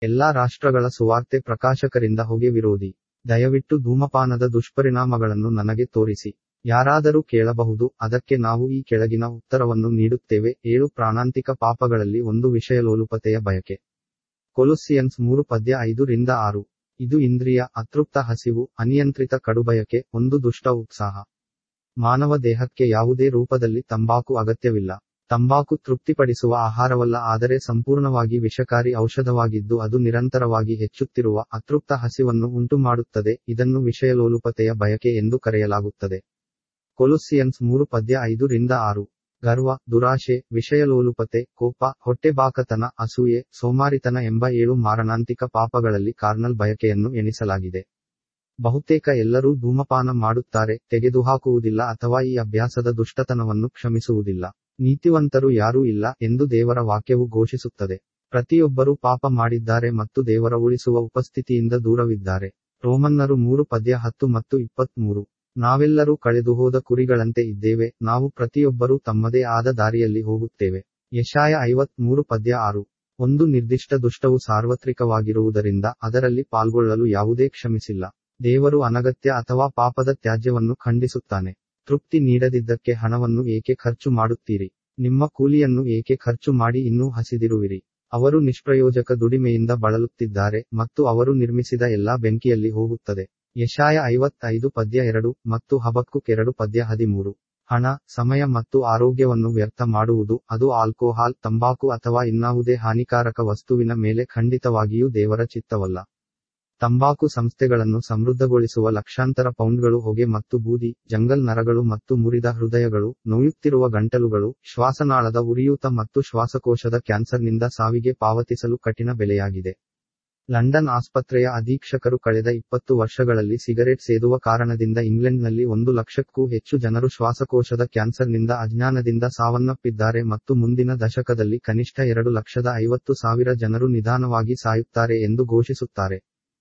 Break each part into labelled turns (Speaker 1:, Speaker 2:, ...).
Speaker 1: ಎಲ್ಲಾ ರಾಷ್ಟ್ರಗಳ ಸುವಾರ್ತೆ ಪ್ರಕಾಶಕರಿಂದ ಹೊಗೆ ವಿರೋಧಿ ದಯವಿಟ್ಟು ಧೂಮಪಾನದ ದುಷ್ಪರಿಣಾಮಗಳನ್ನು ನನಗೆ ತೋರಿಸಿ ಯಾರಾದರೂ ಕೇಳಬಹುದು ಅದಕ್ಕೆ ನಾವು ಈ ಕೆಳಗಿನ ಉತ್ತರವನ್ನು ನೀಡುತ್ತೇವೆ ಏಳು ಪ್ರಾಣಾಂತಿಕ ಪಾಪಗಳಲ್ಲಿ ಒಂದು ವಿಷಯಲೋಲುಪತೆಯ ಬಯಕೆ ಕೊಲೊಸ್ಸಿಯನ್ಸ್ ಮೂರು ಪದ್ಯ ಐದು ರಿಂದ ಆರು ಇದು ಇಂದ್ರಿಯ ಅತೃಪ್ತ ಹಸಿವು ಅನಿಯಂತ್ರಿತ ಕಡುಬಯಕೆ ಒಂದು ದುಷ್ಟ ಉತ್ಸಾಹ ಮಾನವ ದೇಹಕ್ಕೆ ಯಾವುದೇ ರೂಪದಲ್ಲಿ ತಂಬಾಕು ಅಗತ್ಯವಿಲ್ಲ ತಂಬಾಕು ತೃಪ್ತಿಪಡಿಸುವ ಆಹಾರವಲ್ಲ ಆದರೆ ಸಂಪೂರ್ಣವಾಗಿ ವಿಷಕಾರಿ ಔಷಧವಾಗಿದ್ದು ಅದು ನಿರಂತರವಾಗಿ ಹೆಚ್ಚುತ್ತಿರುವ ಅತೃಪ್ತ ಹಸಿವನ್ನು ಉಂಟುಮಾಡುತ್ತದೆ ಇದನ್ನು ವಿಷಯಲೋಲುಪತೆಯ ಬಯಕೆ ಎಂದು ಕರೆಯಲಾಗುತ್ತದೆ ಕೊಲೊಸ್ಸಿಯನ್ಸ್ ಮೂರು ಪದ್ಯ ಐದು ರಿಂದ ಆರು ಗರ್ವ ದುರಾಶೆ ವಿಷಯಲೋಲುಪತೆ ಕೋಪ ಹೊಟ್ಟೆಬಾಕತನ ಅಸೂಯೆ ಸೋಮಾರಿತನ ಎಂಬ ಏಳು ಮಾರಣಾಂತಿಕ ಪಾಪಗಳಲ್ಲಿ ಕಾರ್ನಲ್ ಬಯಕೆಯನ್ನು ಎಣಿಸಲಾಗಿದೆ ಬಹುತೇಕ ಎಲ್ಲರೂ ಧೂಮಪಾನ ಮಾಡುತ್ತಾರೆ ತೆಗೆದುಹಾಕುವುದಿಲ್ಲ ಅಥವಾ ಈ ಅಭ್ಯಾಸದ ದುಷ್ಟತನವನ್ನು ಕ್ಷಮಿಸುವುದಿಲ್ಲ ನೀತಿವಂತರು ಯಾರೂ ಇಲ್ಲ ಎಂದು ದೇವರ ವಾಕ್ಯವು ಘೋಷಿಸುತ್ತದೆ ಪ್ರತಿಯೊಬ್ಬರೂ ಪಾಪ ಮಾಡಿದ್ದಾರೆ ಮತ್ತು ದೇವರ ಉಳಿಸುವ ಉಪಸ್ಥಿತಿಯಿಂದ ದೂರವಿದ್ದಾರೆ ರೋಮನ್ನರು ಮೂರು ಪದ್ಯ ಹತ್ತು ಮತ್ತು ಇಪ್ಪತ್ಮೂರು ನಾವೆಲ್ಲರೂ ಕಳೆದುಹೋದ ಕುರಿಗಳಂತೆ ಇದ್ದೇವೆ ನಾವು ಪ್ರತಿಯೊಬ್ಬರೂ ತಮ್ಮದೇ ಆದ ದಾರಿಯಲ್ಲಿ ಹೋಗುತ್ತೇವೆ ಯಶಾಯ ಐವತ್ ಮೂರು ಪದ್ಯ ಆರು ಒಂದು ನಿರ್ದಿಷ್ಟ ದುಷ್ಟವು ಸಾರ್ವತ್ರಿಕವಾಗಿರುವುದರಿಂದ ಅದರಲ್ಲಿ ಪಾಲ್ಗೊಳ್ಳಲು ಯಾವುದೇ ಕ್ಷಮಿಸಿಲ್ಲ ದೇವರು ಅನಗತ್ಯ ಅಥವಾ ಪಾಪದ ತ್ಯಾಜ್ಯವನ್ನು ಖಂಡಿಸುತ್ತಾನೆ ತೃಪ್ತಿ ನೀಡದಿದ್ದಕ್ಕೆ ಹಣವನ್ನು ಏಕೆ ಖರ್ಚು ಮಾಡುತ್ತೀರಿ ನಿಮ್ಮ ಕೂಲಿಯನ್ನು ಏಕೆ ಖರ್ಚು ಮಾಡಿ ಇನ್ನೂ ಹಸಿದಿರುವಿರಿ ಅವರು ನಿಷ್ಪ್ರಯೋಜಕ ದುಡಿಮೆಯಿಂದ ಬಳಲುತ್ತಿದ್ದಾರೆ ಮತ್ತು ಅವರು ನಿರ್ಮಿಸಿದ ಎಲ್ಲಾ ಬೆಂಕಿಯಲ್ಲಿ ಹೋಗುತ್ತದೆ ಯಶಾಯ ಐವತ್ತೈದು ಪದ್ಯ ಎರಡು ಮತ್ತು ಹಬಕ್ಕುಕ್ ಎರಡು ಪದ್ಯ ಹದಿಮೂರು ಹಣ ಸಮಯ ಮತ್ತು ಆರೋಗ್ಯವನ್ನು ವ್ಯರ್ಥ ಮಾಡುವುದು ಅದು ಆಲ್ಕೋಹಾಲ್ ತಂಬಾಕು ಅಥವಾ ಇನ್ನಾವುದೇ ಹಾನಿಕಾರಕ ವಸ್ತುವಿನ ಮೇಲೆ ಖಂಡಿತವಾಗಿಯೂ ದೇವರ ಚಿತ್ತವಲ್ಲ ತಂಬಾಕು ಸಂಸ್ಥೆಗಳನ್ನು ಸಮೃದ್ಧಗೊಳಿಸುವ ಲಕ್ಷಾಂತರ ಪೌಂಡ್ಗಳು ಹೊಗೆ ಮತ್ತು ಬೂದಿ ಜಂಗಲ್ ನರಗಳು ಮತ್ತು ಮುರಿದ ಹೃದಯಗಳು ನೋಯುತ್ತಿರುವ ಗಂಟಲುಗಳು ಶ್ವಾಸನಾಳದ ಉರಿಯೂತ ಮತ್ತು ಶ್ವಾಸಕೋಶದ ಕ್ಯಾನ್ಸರ್ನಿಂದ ಸಾವಿಗೆ ಪಾವತಿಸಲು ಕಠಿಣ ಬೆಲೆಯಾಗಿದೆ ಲಂಡನ್ ಆಸ್ಪತ್ರೆಯ ಅಧೀಕ್ಷಕರು ಕಳೆದ ಇಪ್ಪತ್ತು ವರ್ಷಗಳಲ್ಲಿ ಸಿಗರೆಟ್ ಸೇದುವ ಕಾರಣದಿಂದ ಇಂಗ್ಲೆಂಡ್ನಲ್ಲಿ ಒಂದು ಲಕ್ಷಕ್ಕೂ ಹೆಚ್ಚು ಜನರು ಶ್ವಾಸಕೋಶದ ಕ್ಯಾನ್ಸರ್ನಿಂದ ಅಜ್ಞಾನದಿಂದ ಸಾವನ್ನಪ್ಪಿದ್ದಾರೆ ಮತ್ತು ಮುಂದಿನ ದಶಕದಲ್ಲಿ ಕನಿಷ್ಠ ಎರಡು ಲಕ್ಷದ ಐವತ್ತು ಸಾವಿರ ಜನರು ನಿಧಾನವಾಗಿ ಸಾಯುತ್ತಾರೆ ಎಂದು ಘೋಷಿಸುತ್ತಾರೆ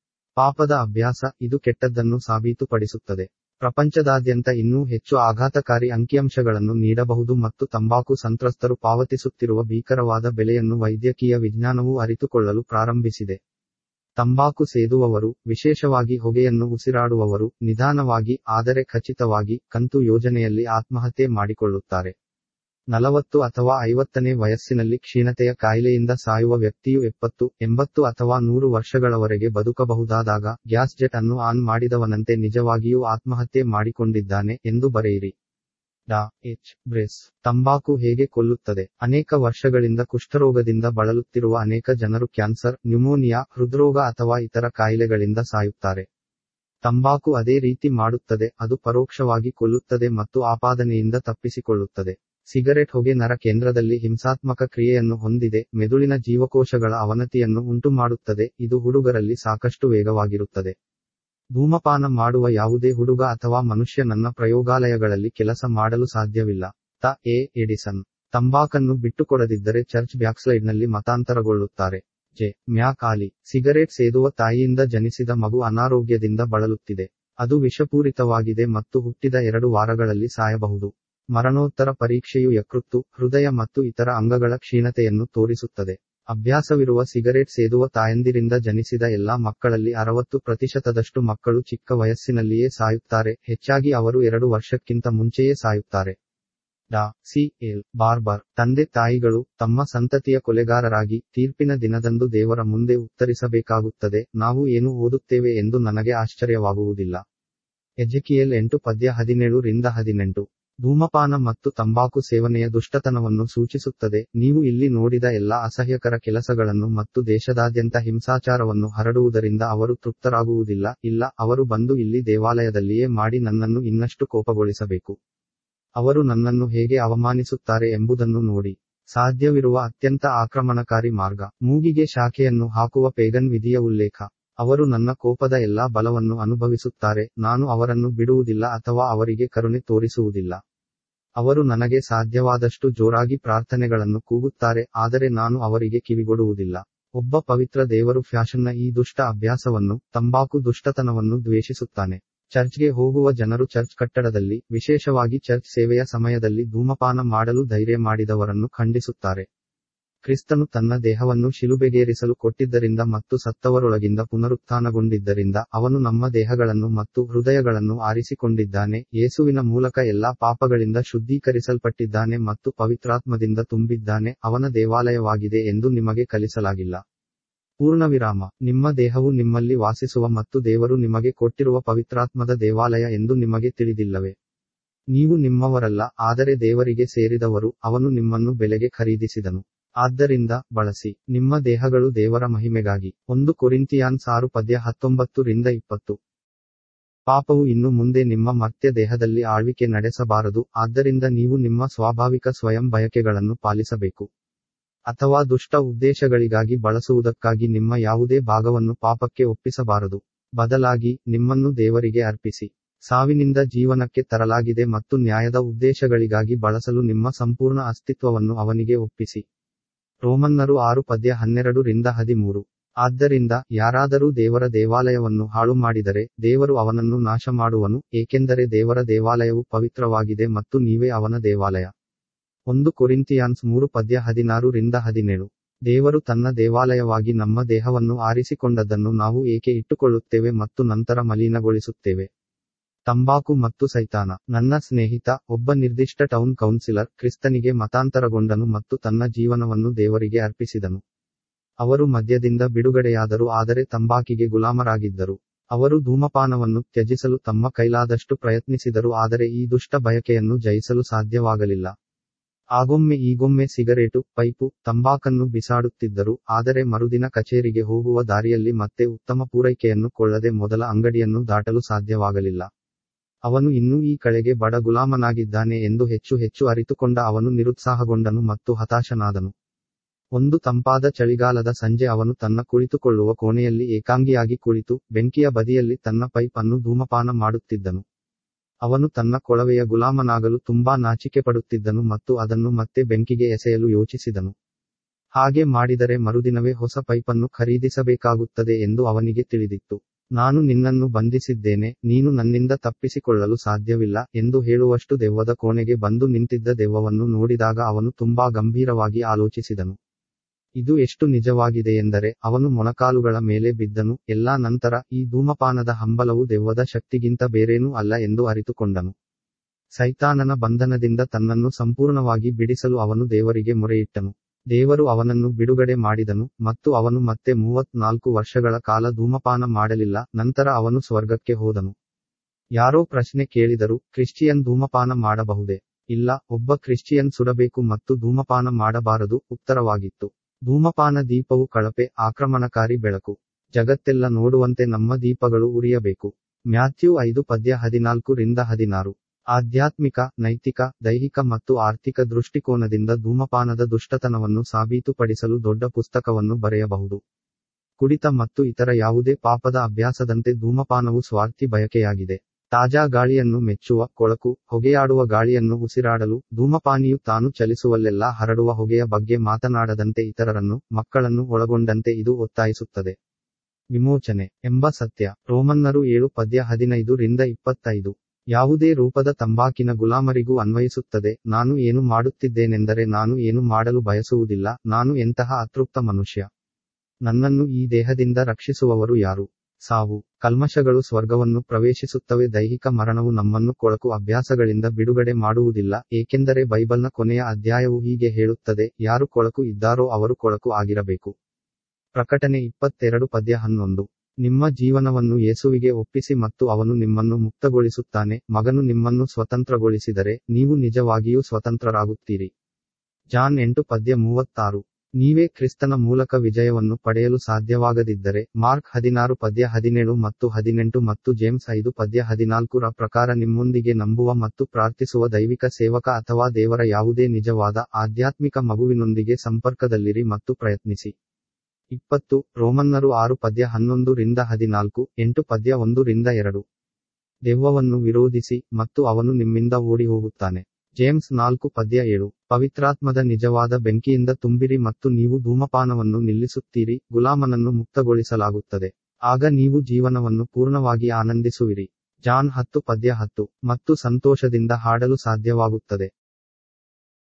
Speaker 1: ಪಾಪದ ಅಭ್ಯಾಸ ಇದು ಕೆಟ್ಟದ್ದನ್ನು ಸಾಬೀತುಪಡಿಸುತ್ತದೆ ಪ್ರಪಂಚದಾದ್ಯಂತ ಇನ್ನೂ ಹೆಚ್ಚು ಆಘಾತಕಾರಿ ಅಂಕಿಅಂಶಗಳನ್ನು ನೀಡಬಹುದು ಮತ್ತು ತಂಬಾಕು ಸಂತ್ರಸ್ತರು ಪಾವತಿಸುತ್ತಿರುವ ಭೀಕರವಾದ ಬೆಲೆಯನ್ನು ವೈದ್ಯಕೀಯ ವಿಜ್ಞಾನವು ಅರಿತುಕೊಳ್ಳಲು ಪ್ರಾರಂಭಿಸಿದೆ ತಂಬಾಕು ಸೇದುವವರು ವಿಶೇಷವಾಗಿ ಹೊಗೆಯನ್ನು ಉಸಿರಾಡುವವರು ನಿಧಾನವಾಗಿ ಆದರೆ ಖಚಿತವಾಗಿ ಕಂತು ಯೋಜನೆಯಲ್ಲಿ ಆತ್ಮಹತ್ಯೆ ಮಾಡಿಕೊಳ್ಳುತ್ತಾರೆ ನಲವತ್ತು ಅಥವಾ ಐವತ್ತನೇ ವಯಸ್ಸಿನಲ್ಲಿ ಕ್ಷೀಣತೆಯ ಕಾಯಿಲೆಯಿಂದ ಸಾಯುವ ವ್ಯಕ್ತಿಯು ಎಪ್ಪತ್ತು ಎಂಬತ್ತು ಅಥವಾ ನೂರು ವರ್ಷಗಳವರೆಗೆ ಬದುಕಬಹುದಾದಾಗ ಗ್ಯಾಸ್ ಜೆಟ್ ಅನ್ನು ಆನ್ ಮಾಡಿದವನಂತೆ ನಿಜವಾಗಿಯೂ ಆತ್ಮಹತ್ಯೆ ಮಾಡಿಕೊಂಡಿದ್ದಾನೆ ಎಂದು ಬರೆಯಿರಿ ಡಾ ಎಚ್ ಬ್ರೆಸ್ ತಂಬಾಕು ಹೇಗೆ ಕೊಲ್ಲುತ್ತದೆ ಅನೇಕ ವರ್ಷಗಳಿಂದ ಕುಷ್ಠರೋಗದಿಂದ ಬಳಲುತ್ತಿರುವ ಅನೇಕ ಜನರು ಕ್ಯಾನ್ಸರ್ ನ್ಯುಮೋನಿಯಾ ಹೃದ್ರೋಗ ಅಥವಾ ಇತರ ಕಾಯಿಲೆಗಳಿಂದ ಸಾಯುತ್ತಾರೆ ತಂಬಾಕು ಅದೇ ರೀತಿ ಮಾಡುತ್ತದೆ ಅದು ಪರೋಕ್ಷವಾಗಿ ಕೊಲ್ಲುತ್ತದೆ ಮತ್ತು ಆಪಾದನೆಯಿಂದ ತಪ್ಪಿಸಿಕೊಳ್ಳುತ್ತದೆ ಸಿಗರೆಟ್ ಹೊಗೆ ನರ ಕೇಂದ್ರದಲ್ಲಿ ಹಿಂಸಾತ್ಮಕ ಕ್ರಿಯೆಯನ್ನು ಹೊಂದಿದೆ ಮೆದುಳಿನ ಜೀವಕೋಶಗಳ ಅವನತಿಯನ್ನು ಉಂಟುಮಾಡುತ್ತದೆ ಇದು ಹುಡುಗರಲ್ಲಿ ಸಾಕಷ್ಟು ವೇಗವಾಗಿರುತ್ತದೆ ಧೂಮಪಾನ ಮಾಡುವ ಯಾವುದೇ ಹುಡುಗ ಅಥವಾ ಮನುಷ್ಯ ನನ್ನ ಪ್ರಯೋಗಾಲಯಗಳಲ್ಲಿ ಕೆಲಸ ಮಾಡಲು ಸಾಧ್ಯವಿಲ್ಲ ತ ಎ ಎಡಿಸನ್ ತಂಬಾಕನ್ನು ಬಿಟ್ಟುಕೊಡದಿದ್ದರೆ ಚರ್ಚ್ ಬ್ಯಾಕ್ಸ್ಲೈಡ್ನಲ್ಲಿ ಮತಾಂತರಗೊಳ್ಳುತ್ತಾರೆ ಜೆ ಮ್ಯಾಕಾಲಿ ಸಿಗರೇಟ್ ಸೇದುವ ತಾಯಿಯಿಂದ ಜನಿಸಿದ ಮಗು ಅನಾರೋಗ್ಯದಿಂದ ಬಳಲುತ್ತಿದೆ ಅದು ವಿಷಪೂರಿತವಾಗಿದೆ ಮತ್ತು ಹುಟ್ಟಿದ ಎರಡು ವಾರಗಳಲ್ಲಿ ಸಾಯಬಹುದು ಮರಣೋತ್ತರ ಪರೀಕ್ಷೆಯು ಯಕೃತ್ತು ಹೃದಯ ಮತ್ತು ಇತರ ಅಂಗಗಳ ಕ್ಷೀಣತೆಯನ್ನು ತೋರಿಸುತ್ತದೆ ಅಭ್ಯಾಸವಿರುವ ಸಿಗರೇಟ್ ಸೇದುವ ತಾಯಂದಿರಿಂದ ಜನಿಸಿದ ಎಲ್ಲಾ ಮಕ್ಕಳಲ್ಲಿ ಅರವತ್ತು ಪ್ರತಿಶತದಷ್ಟು ಮಕ್ಕಳು ಚಿಕ್ಕ ವಯಸ್ಸಿನಲ್ಲಿಯೇ ಸಾಯುತ್ತಾರೆ ಹೆಚ್ಚಾಗಿ ಅವರು ಎರಡು ವರ್ಷಕ್ಕಿಂತ ಮುಂಚೆಯೇ ಸಾಯುತ್ತಾರೆ ಡಾ ಸಿ ಎಲ್ ಬಾರ್ಬರ್ ತಂದೆ ತಾಯಿಗಳು ತಮ್ಮ ಸಂತತಿಯ ಕೊಲೆಗಾರರಾಗಿ ತೀರ್ಪಿನ ದಿನದಂದು ದೇವರ ಮುಂದೆ ಉತ್ತರಿಸಬೇಕಾಗುತ್ತದೆ ನಾವು ಏನು ಓದುತ್ತೇವೆ ಎಂದು ನನಗೆ ಆಶ್ಚರ್ಯವಾಗುವುದಿಲ್ಲ ಎಜೆಕಿಯಲ್ ಎಂಟು ಪದ್ಯ ಹದಿನೇಳು ರಿಂದ ಹದಿನೆಂಟು ಧೂಮಪಾನ ಮತ್ತು ತಂಬಾಕು ಸೇವನೆಯ ದುಷ್ಟತನವನ್ನು ಸೂಚಿಸುತ್ತದೆ ನೀವು ಇಲ್ಲಿ ನೋಡಿದ ಎಲ್ಲಾ ಅಸಹ್ಯಕರ ಕೆಲಸಗಳನ್ನು ಮತ್ತು ದೇಶದಾದ್ಯಂತ ಹಿಂಸಾಚಾರವನ್ನು ಹರಡುವುದರಿಂದ ಅವರು ತೃಪ್ತರಾಗುವುದಿಲ್ಲ ಇಲ್ಲ ಅವರು ಬಂದು ಇಲ್ಲಿ ದೇವಾಲಯದಲ್ಲಿಯೇ ಮಾಡಿ ನನ್ನನ್ನು ಇನ್ನಷ್ಟು ಕೋಪಗೊಳಿಸಬೇಕು ಅವರು ನನ್ನನ್ನು ಹೇಗೆ ಅವಮಾನಿಸುತ್ತಾರೆ ಎಂಬುದನ್ನು ನೋಡಿ ಸಾಧ್ಯವಿರುವ ಅತ್ಯಂತ ಆಕ್ರಮಣಕಾರಿ ಮಾರ್ಗ ಮೂಗಿಗೆ ಶಾಖೆಯನ್ನು ಹಾಕುವ ಪೇಗನ್ ವಿಧಿಯ ಉಲ್ಲೇಖ ಅವರು ನನ್ನ ಕೋಪದ ಎಲ್ಲಾ ಬಲವನ್ನು ಅನುಭವಿಸುತ್ತಾರೆ ನಾನು ಅವರನ್ನು ಬಿಡುವುದಿಲ್ಲ ಅಥವಾ ಅವರಿಗೆ ಕರುಣೆ ತೋರಿಸುವುದಿಲ್ಲ ಅವರು ನನಗೆ ಸಾಧ್ಯವಾದಷ್ಟು ಜೋರಾಗಿ ಪ್ರಾರ್ಥನೆಗಳನ್ನು ಕೂಗುತ್ತಾರೆ ಆದರೆ ನಾನು ಅವರಿಗೆ ಕಿವಿಗೊಡುವುದಿಲ್ಲ ಒಬ್ಬ ಪವಿತ್ರ ದೇವರು ಫ್ಯಾಷನ್ನ ಈ ದುಷ್ಟ ಅಭ್ಯಾಸವನ್ನು ತಂಬಾಕು ದುಷ್ಟತನವನ್ನು ದ್ವೇಷಿಸುತ್ತಾನೆ ಚರ್ಚ್ಗೆ ಹೋಗುವ ಜನರು ಚರ್ಚ್ ಕಟ್ಟಡದಲ್ಲಿ ವಿಶೇಷವಾಗಿ ಚರ್ಚ್ ಸೇವೆಯ ಸಮಯದಲ್ಲಿ ಧೂಮಪಾನ ಮಾಡಲು ಧೈರ್ಯ ಮಾಡಿದವರನ್ನು ಖಂಡಿಸುತ್ತಾರೆ ಕ್ರಿಸ್ತನು ತನ್ನ ದೇಹವನ್ನು ಶಿಲುಬೆಗೇರಿಸಲು ಕೊಟ್ಟಿದ್ದರಿಂದ ಮತ್ತು ಸತ್ತವರೊಳಗಿಂದ ಪುನರುತ್ಥಾನಗೊಂಡಿದ್ದರಿಂದ ಅವನು ನಮ್ಮ ದೇಹಗಳನ್ನು ಮತ್ತು ಹೃದಯಗಳನ್ನು ಆರಿಸಿಕೊಂಡಿದ್ದಾನೆ ಯೇಸುವಿನ ಮೂಲಕ ಎಲ್ಲಾ ಪಾಪಗಳಿಂದ ಶುದ್ಧೀಕರಿಸಲ್ಪಟ್ಟಿದ್ದಾನೆ ಮತ್ತು ಪವಿತ್ರಾತ್ಮದಿಂದ ತುಂಬಿದ್ದಾನೆ ಅವನ ದೇವಾಲಯವಾಗಿದೆ ಎಂದು ನಿಮಗೆ ಕಲಿಸಲಾಗಿಲ್ಲ ಪೂರ್ಣವಿರಾಮ ನಿಮ್ಮ ದೇಹವು ನಿಮ್ಮಲ್ಲಿ ವಾಸಿಸುವ ಮತ್ತು ದೇವರು ನಿಮಗೆ ಕೊಟ್ಟಿರುವ ಪವಿತ್ರಾತ್ಮದ ದೇವಾಲಯ ಎಂದು ನಿಮಗೆ ತಿಳಿದಿಲ್ಲವೇ ನೀವು ನಿಮ್ಮವರಲ್ಲ ಆದರೆ ದೇವರಿಗೆ ಸೇರಿದವರು ಅವನು ನಿಮ್ಮನ್ನು ಬೆಲೆಗೆ ಖರೀದಿಸಿದನು ಆದ್ದರಿಂದ ಬಳಸಿ ನಿಮ್ಮ ದೇಹಗಳು ದೇವರ ಮಹಿಮೆಗಾಗಿ ಒಂದು ಕೊರಿಂತಿಯಾನ್ ಸಾರು ಪದ್ಯ ಹತ್ತೊಂಬತ್ತು ರಿಂದ ಇಪ್ಪತ್ತು ಪಾಪವು ಇನ್ನು ಮುಂದೆ ನಿಮ್ಮ ಮರ್ತ್ಯ ದೇಹದಲ್ಲಿ ಆಳ್ವಿಕೆ ನಡೆಸಬಾರದು ಆದ್ದರಿಂದ ನೀವು ನಿಮ್ಮ ಸ್ವಾಭಾವಿಕ ಸ್ವಯಂ ಬಯಕೆಗಳನ್ನು ಪಾಲಿಸಬೇಕು ಅಥವಾ ದುಷ್ಟ ಉದ್ದೇಶಗಳಿಗಾಗಿ ಬಳಸುವುದಕ್ಕಾಗಿ ನಿಮ್ಮ ಯಾವುದೇ ಭಾಗವನ್ನು ಪಾಪಕ್ಕೆ ಒಪ್ಪಿಸಬಾರದು ಬದಲಾಗಿ ನಿಮ್ಮನ್ನು ದೇವರಿಗೆ ಅರ್ಪಿಸಿ ಸಾವಿನಿಂದ ಜೀವನಕ್ಕೆ ತರಲಾಗಿದೆ ಮತ್ತು ನ್ಯಾಯದ ಉದ್ದೇಶಗಳಿಗಾಗಿ ಬಳಸಲು ನಿಮ್ಮ ಸಂಪೂರ್ಣ ಅಸ್ತಿತ್ವವನ್ನು ಅವನಿಗೆ ಒಪ್ಪಿಸಿ ರೋಮನ್ನರು ಆರು ಪದ್ಯ ಹನ್ನೆರಡು ರಿಂದ ಹದಿಮೂರು ಆದ್ದರಿಂದ ಯಾರಾದರೂ ದೇವರ ದೇವಾಲಯವನ್ನು ಹಾಳು ಮಾಡಿದರೆ ದೇವರು ಅವನನ್ನು ನಾಶ ಮಾಡುವನು ಏಕೆಂದರೆ ದೇವರ ದೇವಾಲಯವು ಪವಿತ್ರವಾಗಿದೆ ಮತ್ತು ನೀವೇ ಅವನ ದೇವಾಲಯ ಒಂದು ಕೊರಿಂತಿಯಾನ್ಸ್ ಮೂರು ಪದ್ಯ ಹದಿನಾರು ರಿಂದ ಹದಿನೇಳು ದೇವರು ತನ್ನ ದೇವಾಲಯವಾಗಿ ನಮ್ಮ ದೇಹವನ್ನು ಆರಿಸಿಕೊಂಡದ್ದನ್ನು ನಾವು ಏಕೆ ಇಟ್ಟುಕೊಳ್ಳುತ್ತೇವೆ ಮತ್ತು ನಂತರ ಮಲಿನಗೊಳಿಸುತ್ತೇವೆ ತಂಬಾಕು ಮತ್ತು ಸೈತಾನ ನನ್ನ ಸ್ನೇಹಿತ ಒಬ್ಬ ನಿರ್ದಿಷ್ಟ ಟೌನ್ ಕೌನ್ಸಿಲರ್ ಕ್ರಿಸ್ತನಿಗೆ ಮತಾಂತರಗೊಂಡನು ಮತ್ತು ತನ್ನ ಜೀವನವನ್ನು ದೇವರಿಗೆ ಅರ್ಪಿಸಿದನು ಅವರು ಮದ್ಯದಿಂದ ಬಿಡುಗಡೆಯಾದರು ಆದರೆ ತಂಬಾಕಿಗೆ ಗುಲಾಮರಾಗಿದ್ದರು ಅವರು ಧೂಮಪಾನವನ್ನು ತ್ಯಜಿಸಲು ತಮ್ಮ ಕೈಲಾದಷ್ಟು ಪ್ರಯತ್ನಿಸಿದರು ಆದರೆ ಈ ದುಷ್ಟ ಬಯಕೆಯನ್ನು ಜಯಿಸಲು ಸಾಧ್ಯವಾಗಲಿಲ್ಲ ಆಗೊಮ್ಮೆ ಈಗೊಮ್ಮೆ ಸಿಗರೇಟು ಪೈಪು ತಂಬಾಕನ್ನು ಬಿಸಾಡುತ್ತಿದ್ದರು ಆದರೆ ಮರುದಿನ ಕಚೇರಿಗೆ ಹೋಗುವ ದಾರಿಯಲ್ಲಿ ಮತ್ತೆ ಉತ್ತಮ ಪೂರೈಕೆಯನ್ನು ಕೊಳ್ಳದೆ ಮೊದಲ ಅಂಗಡಿಯನ್ನು ದಾಟಲು ಸಾಧ್ಯವಾಗಲಿಲ್ಲ ಅವನು ಇನ್ನೂ ಈ ಕಳೆಗೆ ಬಡ ಗುಲಾಮನಾಗಿದ್ದಾನೆ ಎಂದು ಹೆಚ್ಚು ಹೆಚ್ಚು ಅರಿತುಕೊಂಡ ಅವನು ನಿರುತ್ಸಾಹಗೊಂಡನು ಮತ್ತು ಹತಾಶನಾದನು ಒಂದು ತಂಪಾದ ಚಳಿಗಾಲದ ಸಂಜೆ ಅವನು ತನ್ನ ಕುಳಿತುಕೊಳ್ಳುವ ಕೋಣೆಯಲ್ಲಿ ಏಕಾಂಗಿಯಾಗಿ ಕುಳಿತು ಬೆಂಕಿಯ ಬದಿಯಲ್ಲಿ ತನ್ನ ಪೈಪ್ ಅನ್ನು ಧೂಮಪಾನ ಮಾಡುತ್ತಿದ್ದನು ಅವನು ತನ್ನ ಕೊಳವೆಯ ಗುಲಾಮನಾಗಲು ತುಂಬಾ ನಾಚಿಕೆ ಪಡುತ್ತಿದ್ದನು ಮತ್ತು ಅದನ್ನು ಮತ್ತೆ ಬೆಂಕಿಗೆ ಎಸೆಯಲು ಯೋಚಿಸಿದನು ಹಾಗೆ ಮಾಡಿದರೆ ಮರುದಿನವೇ ಹೊಸ ಪೈಪನ್ನು ಖರೀದಿಸಬೇಕಾಗುತ್ತದೆ ಎಂದು ಅವನಿಗೆ ತಿಳಿದಿತ್ತು ನಾನು ನಿನ್ನನ್ನು ಬಂಧಿಸಿದ್ದೇನೆ ನೀನು ನನ್ನಿಂದ ತಪ್ಪಿಸಿಕೊಳ್ಳಲು ಸಾಧ್ಯವಿಲ್ಲ ಎಂದು ಹೇಳುವಷ್ಟು ದೆವ್ವದ ಕೋಣೆಗೆ ಬಂದು ನಿಂತಿದ್ದ ದೆವ್ವವನ್ನು ನೋಡಿದಾಗ ಅವನು ತುಂಬಾ ಗಂಭೀರವಾಗಿ ಆಲೋಚಿಸಿದನು ಇದು ಎಷ್ಟು ನಿಜವಾಗಿದೆಯೆಂದರೆ ಅವನು ಮೊಣಕಾಲುಗಳ ಮೇಲೆ ಬಿದ್ದನು ಎಲ್ಲಾ ನಂತರ ಈ ಧೂಮಪಾನದ ಹಂಬಲವು ದೆವ್ವದ ಶಕ್ತಿಗಿಂತ ಬೇರೇನೂ ಅಲ್ಲ ಎಂದು ಅರಿತುಕೊಂಡನು ಸೈತಾನನ ಬಂಧನದಿಂದ ತನ್ನನ್ನು ಸಂಪೂರ್ಣವಾಗಿ ಬಿಡಿಸಲು ಅವನು ದೇವರಿಗೆ ಮೊರೆಯಿಟ್ಟನು ದೇವರು ಅವನನ್ನು ಬಿಡುಗಡೆ ಮಾಡಿದನು ಮತ್ತು ಅವನು ಮತ್ತೆ ಮೂವತ್ನಾಲ್ಕು ವರ್ಷಗಳ ಕಾಲ ಧೂಮಪಾನ ಮಾಡಲಿಲ್ಲ ನಂತರ ಅವನು ಸ್ವರ್ಗಕ್ಕೆ ಹೋದನು ಯಾರೋ ಪ್ರಶ್ನೆ ಕೇಳಿದರು ಕ್ರಿಶ್ಚಿಯನ್ ಧೂಮಪಾನ ಮಾಡಬಹುದೇ ಇಲ್ಲ ಒಬ್ಬ ಕ್ರಿಶ್ಚಿಯನ್ ಸುಡಬೇಕು ಮತ್ತು ಧೂಮಪಾನ ಮಾಡಬಾರದು ಉತ್ತರವಾಗಿತ್ತು ಧೂಮಪಾನ ದೀಪವು ಕಳಪೆ ಆಕ್ರಮಣಕಾರಿ ಬೆಳಕು ಜಗತ್ತೆಲ್ಲ ನೋಡುವಂತೆ ನಮ್ಮ ದೀಪಗಳು ಉರಿಯಬೇಕು ಮ್ಯಾಥ್ಯೂ ಐದು ಪದ್ಯ ಹದಿನಾಲ್ಕು ರಿಂದ ಹದಿನಾರು ಆಧ್ಯಾತ್ಮಿಕ ನೈತಿಕ ದೈಹಿಕ ಮತ್ತು ಆರ್ಥಿಕ ದೃಷ್ಟಿಕೋನದಿಂದ ಧೂಮಪಾನದ ದುಷ್ಟತನವನ್ನು ಸಾಬೀತುಪಡಿಸಲು ದೊಡ್ಡ ಪುಸ್ತಕವನ್ನು ಬರೆಯಬಹುದು ಕುಡಿತ ಮತ್ತು ಇತರ ಯಾವುದೇ ಪಾಪದ ಅಭ್ಯಾಸದಂತೆ ಧೂಮಪಾನವು ಸ್ವಾರ್ಥಿ ಬಯಕೆಯಾಗಿದೆ ತಾಜಾ ಗಾಳಿಯನ್ನು ಮೆಚ್ಚುವ ಕೊಳಕು ಹೊಗೆಯಾಡುವ ಗಾಳಿಯನ್ನು ಉಸಿರಾಡಲು ಧೂಮಪಾನಿಯು ತಾನು ಚಲಿಸುವಲ್ಲೆಲ್ಲ ಹರಡುವ ಹೊಗೆಯ ಬಗ್ಗೆ ಮಾತನಾಡದಂತೆ ಇತರರನ್ನು ಮಕ್ಕಳನ್ನು ಒಳಗೊಂಡಂತೆ ಇದು ಒತ್ತಾಯಿಸುತ್ತದೆ ವಿಮೋಚನೆ ಎಂಬ ಸತ್ಯ ರೋಮನ್ನರು ಏಳು ಪದ್ಯ ಹದಿನೈದು ರಿಂದ ಇಪ್ಪತ್ತೈದು ಯಾವುದೇ ರೂಪದ ತಂಬಾಕಿನ ಗುಲಾಮರಿಗೂ ಅನ್ವಯಿಸುತ್ತದೆ ನಾನು ಏನು ಮಾಡುತ್ತಿದ್ದೇನೆಂದರೆ ನಾನು ಏನು ಮಾಡಲು ಬಯಸುವುದಿಲ್ಲ ನಾನು ಎಂತಹ ಅತೃಪ್ತ ಮನುಷ್ಯ ನನ್ನನ್ನು ಈ ದೇಹದಿಂದ ರಕ್ಷಿಸುವವರು ಯಾರು ಸಾವು ಕಲ್ಮಶಗಳು ಸ್ವರ್ಗವನ್ನು ಪ್ರವೇಶಿಸುತ್ತವೆ ದೈಹಿಕ ಮರಣವು ನಮ್ಮನ್ನು ಕೊಳಕು ಅಭ್ಯಾಸಗಳಿಂದ ಬಿಡುಗಡೆ ಮಾಡುವುದಿಲ್ಲ ಏಕೆಂದರೆ ಬೈಬಲ್ನ ಕೊನೆಯ ಅಧ್ಯಾಯವು ಹೀಗೆ ಹೇಳುತ್ತದೆ ಯಾರು ಕೊಳಕು ಇದ್ದಾರೋ ಅವರು ಕೊಳಕು ಆಗಿರಬೇಕು ಪ್ರಕಟಣೆ ಇಪ್ಪತ್ತೆರಡು ಪದ್ಯ ಹನ್ನೊಂದು ನಿಮ್ಮ ಜೀವನವನ್ನು ಯೇಸುವಿಗೆ ಒಪ್ಪಿಸಿ ಮತ್ತು ಅವನು ನಿಮ್ಮನ್ನು ಮುಕ್ತಗೊಳಿಸುತ್ತಾನೆ ಮಗನು ನಿಮ್ಮನ್ನು ಸ್ವತಂತ್ರಗೊಳಿಸಿದರೆ ನೀವು ನಿಜವಾಗಿಯೂ ಸ್ವತಂತ್ರರಾಗುತ್ತೀರಿ ಜಾನ್ ಎಂಟು ಪದ್ಯ ಮೂವತ್ತಾರು ನೀವೇ ಕ್ರಿಸ್ತನ ಮೂಲಕ ವಿಜಯವನ್ನು ಪಡೆಯಲು ಸಾಧ್ಯವಾಗದಿದ್ದರೆ ಮಾರ್ಕ್ ಹದಿನಾರು ಪದ್ಯ ಹದಿನೇಳು ಮತ್ತು ಹದಿನೆಂಟು ಮತ್ತು ಜೇಮ್ಸ್ ಐದು ಪದ್ಯ ಹದಿನಾಲ್ಕುರ ಪ್ರಕಾರ ನಿಮ್ಮೊಂದಿಗೆ ನಂಬುವ ಮತ್ತು ಪ್ರಾರ್ಥಿಸುವ ದೈವಿಕ ಸೇವಕ ಅಥವಾ ದೇವರ ಯಾವುದೇ ನಿಜವಾದ ಆಧ್ಯಾತ್ಮಿಕ ಮಗುವಿನೊಂದಿಗೆ ಸಂಪರ್ಕದಲ್ಲಿರಿ ಮತ್ತು ಪ್ರಯತ್ನಿಸಿ ಇಪ್ಪತ್ತು ರೋಮನ್ನರು ಆರು ಪದ್ಯ ಹನ್ನೊಂದು ರಿಂದ ಹದಿನಾಲ್ಕು ಎಂಟು ಪದ್ಯ ಒಂದು ರಿಂದ ಎರಡು ದೆವ್ವವನ್ನು ವಿರೋಧಿಸಿ ಮತ್ತು ಅವನು ನಿಮ್ಮಿಂದ ಓಡಿ ಹೋಗುತ್ತಾನೆ ಜೇಮ್ಸ್ ನಾಲ್ಕು ಪದ್ಯ ಏಳು ಪವಿತ್ರಾತ್ಮದ ನಿಜವಾದ ಬೆಂಕಿಯಿಂದ ತುಂಬಿರಿ ಮತ್ತು ನೀವು ಧೂಮಪಾನವನ್ನು ನಿಲ್ಲಿಸುತ್ತೀರಿ ಗುಲಾಮನನ್ನು ಮುಕ್ತಗೊಳಿಸಲಾಗುತ್ತದೆ ಆಗ ನೀವು ಜೀವನವನ್ನು ಪೂರ್ಣವಾಗಿ ಆನಂದಿಸುವಿರಿ ಜಾನ್ ಹತ್ತು ಪದ್ಯ ಹತ್ತು ಮತ್ತು ಸಂತೋಷದಿಂದ ಹಾಡಲು ಸಾಧ್ಯವಾಗುತ್ತದೆ